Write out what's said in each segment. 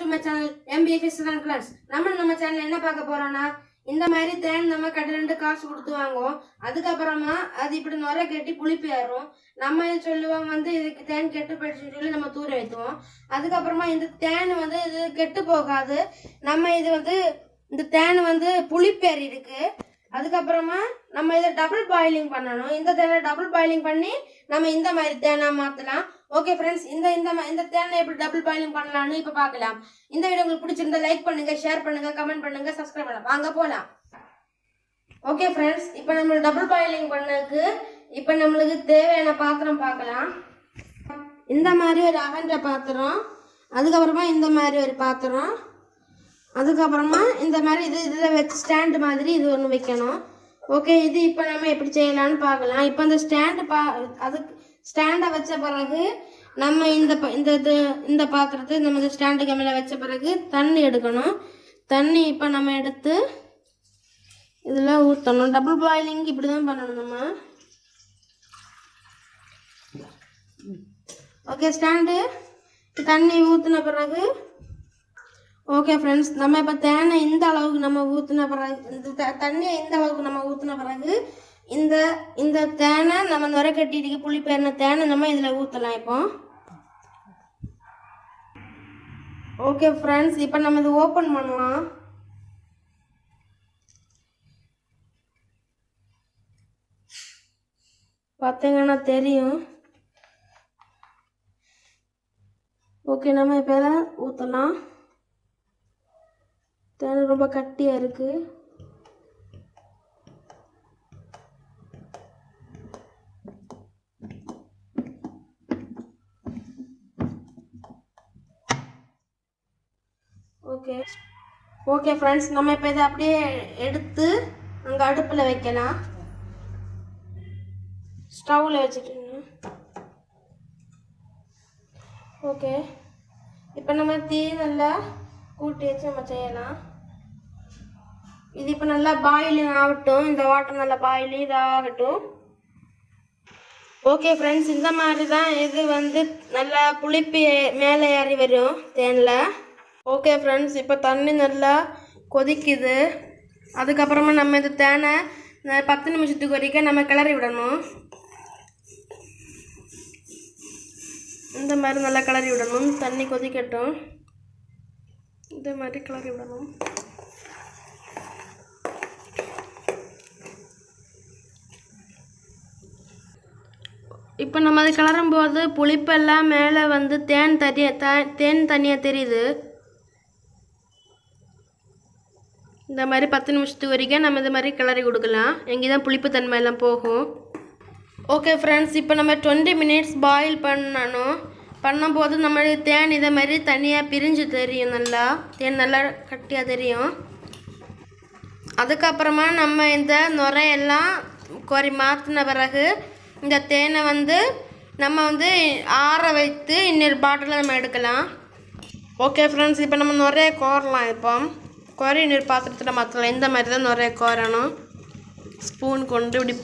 my channel எம்பிஎஃப்எஸ் தான் class நம்ம நம்ம சேனல் என்ன பார்க்க போறோம்னா இந்த மாதிரி தேன் நம்ம கடை காசு கொடுத்து வாங்குவோம் அதுக்கப்புறமா அது இப்படி நுர கட்டி புளிப்பு ஏறும் நம்ம இது சொல்லுவோம் வந்து இதுக்கு தேன் கெட்டு போயிடுச்சுன்னு சொல்லி நம்ம தூர வைத்துவோம் அதுக்கப்புறமா இந்த தேன் வந்து இது கெட்டு போகாது நம்ம இது வந்து இந்த தேன் வந்து புளிப்பேறி இருக்கு அதுக்கப்புறமா நம்ம இதை டபுள் பாயிலிங் பண்ணணும் இந்த தேனை டபுள் பாயிலிங் பண்ணி நம்ம இந்த மாதிரி தேனா மாற்றலாம் ஓகே ஃப்ரெண்ட்ஸ் இந்த இந்த ம- இந்த தேனை எப்படி டபுள் பாயிலிங் பண்ணலாம்னு இப்போ பார்க்கலாம் இந்த வீடியோ உங்களுக்கு பிடிச்சிருந்தா லைக் பண்ணுங்க ஷேர் பண்ணுங்க கமெண்ட் பண்ணுங்க சப்ஸ்கிரைப் பண்ணலாம் வாங்க போகலாம் ஓகே ஃப்ரெண்ட்ஸ் இப்போ நம்ம டபுள் பாயிலிங் பண்ணதுக்கு இப்போ நம்மளுக்கு தேவையான பாத்திரம் பார்க்கலாம் இந்த மாதிரி ஒரு அகன்ற பாத்திரம் அதுக்கப்புறமா இந்த மாதிரி ஒரு பாத்திரம் அதுக்கப்புறமா இந்த மாதிரி இது இதில் வச்சு ஸ்டாண்டு மாதிரி இது ஒன்று வைக்கணும் ஓகே இது இப்போ நம்ம எப்படி செய்யலாம்னு பார்க்கலாம் இப்போ இந்த ஸ்டாண்டு பா அதுக்கு ஸ்டாண்டை வச்ச பிறகு நம்ம இந்த ப- இந்த இது இந்த பாத்திரத்தை நம்ம இந்த ஸ்டாண்டுக்கு மேலே வச்ச பிறகு தண்ணி எடுக்கணும் தண்ணி இப்போ நம்ம எடுத்து இதில் ஊற்றணும் டபுள் பாயிலிங் இப்படி தான் பண்ணணும் நம்ம ஓகே ஸ்டாண்டு தண்ணி ஊற்றின பிறகு ஓகே ஃப்ரெண்ட்ஸ் நம்ம இப்போ தேனை இந்த அளவுக்கு நம்ம ஊற்றின பிறகு இந்த த- தண்ணியை இந்த அளவுக்கு நம்ம ஊற்றின பிறகு இந்த இந்த தேனை நம்ம நுர கட்டிட்டு புளி பேரின தேனை நம்ம இதில் ஊற்றலாம் இப்போ ஓகே ஃப்ரெண்ட்ஸ் இப்போ நம்ம இது ஓப்பன் பண்ணலாம் பார்த்தீங்கன்னா தெரியும் ஓகே நம்ம இப்போ இதை ஊற்றலாம் தேன் ரொம்ப கட்டியாக இருக்குது ஓகே ஓகே ஃப்ரெண்ட்ஸ் நம்ம இப்போ இதை அப்படியே எடுத்து அங்கே அடுப்பில் வைக்கலாம் ஸ்டவ்வில் வச்சுட்டு ஓகே இப்போ நம்ம தீ நல்லா கூட்டி வச்சு நம்ம செய்யலாம் இது இப்போ நல்லா பாயிலிங் ஆகட்டும் இந்த வாட்டர் நல்லா பாயிலிங் இதாகட்டும் ஓகே ஃப்ரெண்ட்ஸ் இந்த மாதிரி தான் இது வந்து நல்லா புளிப்பு ஏ- மேலே ஏறி வரும் தேனில் ஓகே ஃப்ரெண்ட்ஸ் இப்போ தண்ணி நல்லா கொதிக்குது அதுக்கப்புறமா நம்ம இந்த தேனை ந- பத்து நிமிஷத்துக்கு வரைக்கும் நம்ம கிளறி விடணும் இந்த மாதிரி நல்லா கிளறி விடணும் தண்ணி கொதிக்கட்டும் இந்த மாதிரி கிளறி விடணும் இப்போ நம்ம அது கிளறும் போது புளிப்பெல்லாம் மேலே வந்து தேன் தனிய த தேன் தனியாக தெரியுது இந்த மாதிரி பத்து நிமிஷத்துக்கு வரைக்கும் நம்ம இந்த மாதிரி கிளறி கொடுக்கலாம் எங்கே தான் புளிப்பு தன்மை எல்லாம் போகும் ஓகே ஃப்ரெண்ட்ஸ் இப்போ நம்ம டுவெண்ட்டி மினிட்ஸ் பாயில் பண்ணணும் பண்ணும்போது நம்ம தேன் இதை மாதிரி தனியாக பிரிஞ்சு தெரியும் நல்லா தேன் நல்லா கட்டியாக தெரியும் அதுக்கப்புறமா நம்ம இந்த நுரையெல்லாம் கொறி மாற்றின பிறகு இந்த தேனை வந்து நம்ம வந்து ஆற வைத்து இன்னொரு பாட்டிலில் நம்ம எடுக்கலாம் ஓகே ஃப்ரெண்ட்ஸ் இப்போ நம்ம நுரைய கோரலாம் இப்போ கோரி இன்னொரு பாத்திரத்தில் மாற்றலாம் இந்த மாதிரி தான் நுரைய கோரணும் ஸ்பூன் கொண்டு இப்படி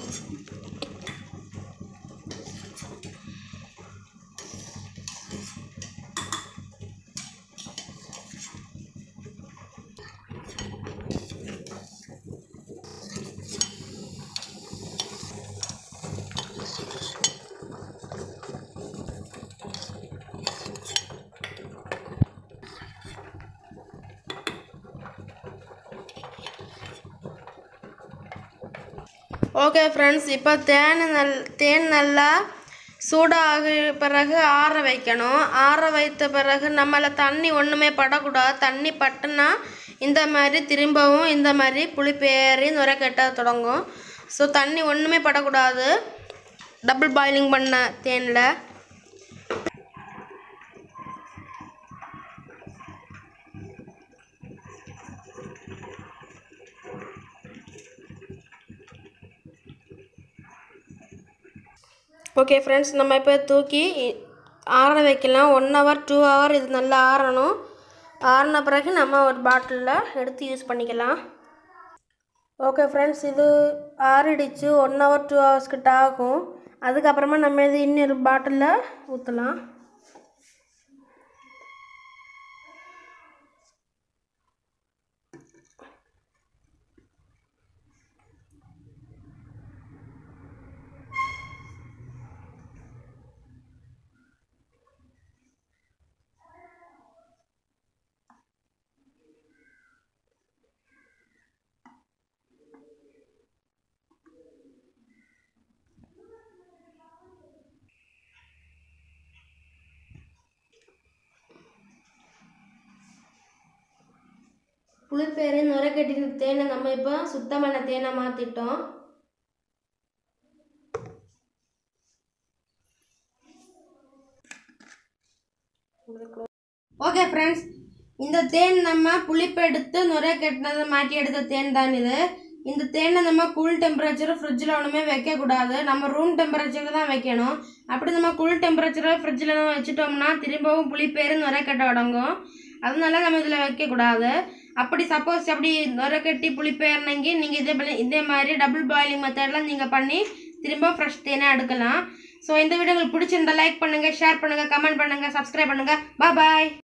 ஓகே ஃப்ரெண்ட்ஸ் இப்போ தேன் நல் தேன் நல்லா சூடாக பிறகு ஆற வைக்கணும் ஆற வைத்த பிறகு நம்மள தண்ணி ஒன்றுமே படக்கூடாது தண்ணி பட்டுனா இந்த மாதிரி திரும்பவும் இந்த மாதிரி புளிப்பேறி நுரை கட்ட தொடங்கும் ஸோ தண்ணி ஒன்றுமே படக்கூடாது டபுள் பாயிலிங் பண்ண தேனில் ஓகே ஃப்ரெண்ட்ஸ் நம்ம இப்போ தூக்கி ஆற வைக்கலாம் ஒன் ஹவர் டூ ஹவர் இது நல்லா ஆறணும் ஆறின பிறகு நம்ம ஒரு பாட்டிலில் எடுத்து யூஸ் பண்ணிக்கலாம் ஓகே ஃப்ரெண்ட்ஸ் இது ஆறிடுச்சு ஒன் ஹவர் டூ ஹவர்ஸ் கிட்ட ஆகும் அதுக்கப்புறமா நம்ம இது இன்னொரு பாட்டிலில் ஊற்றலாம் புளிப்பேறு நுரை கட்டின தேனை நம்ம இப்போ சுத்தமான தேனை மாற்றிட்டோம் ஓகே ஃப்ரெண்ட்ஸ் இந்த தேன் நம்ம புளிப்பு எடுத்து நுரை கட்டினதை மாட்டி எடுத்த தேன் தான் இது இந்த தேனை நம்ம கூல் டெம்பரேச்சர் ஃப்ரிட்ஜில் ஒன்றுமே வைக்கக்கூடாது நம்ம ரூம் டெம்பரேச்சருக்கு தான் வைக்கணும் அப்படி நம்ம கூல் டெம்பரேச்சரை ஃப்ரிட்ஜில் தான் வச்சுட்டோம்னா திரும்பவும் புளிப்பேறு நுரை கட்ட தொடங்கும் அதனால நம்ம இதில் வைக்கக்கூடாது அப்படி சப்போஸ் அப்படி நுரை கட்டி புளிப்பேறினங்கி நீங்கள் இதே போல- இதே மாதிரி டபுள் பாயிலிங் மெத்தடில் நீங்கள் பண்ணி திரும்ப ஃப்ரெஷ் தேனை எடுக்கலாம் ஸோ இந்த வீடியோ உங்களுக்கு பிடிச்சிருந்தா லைக் பண்ணுங்கள் ஷேர் பண்ணுங்கள் கமெண்ட் பண்ணுங்கள் சப்ஸ்கிரைப் பண்ணுங்கள் பாய்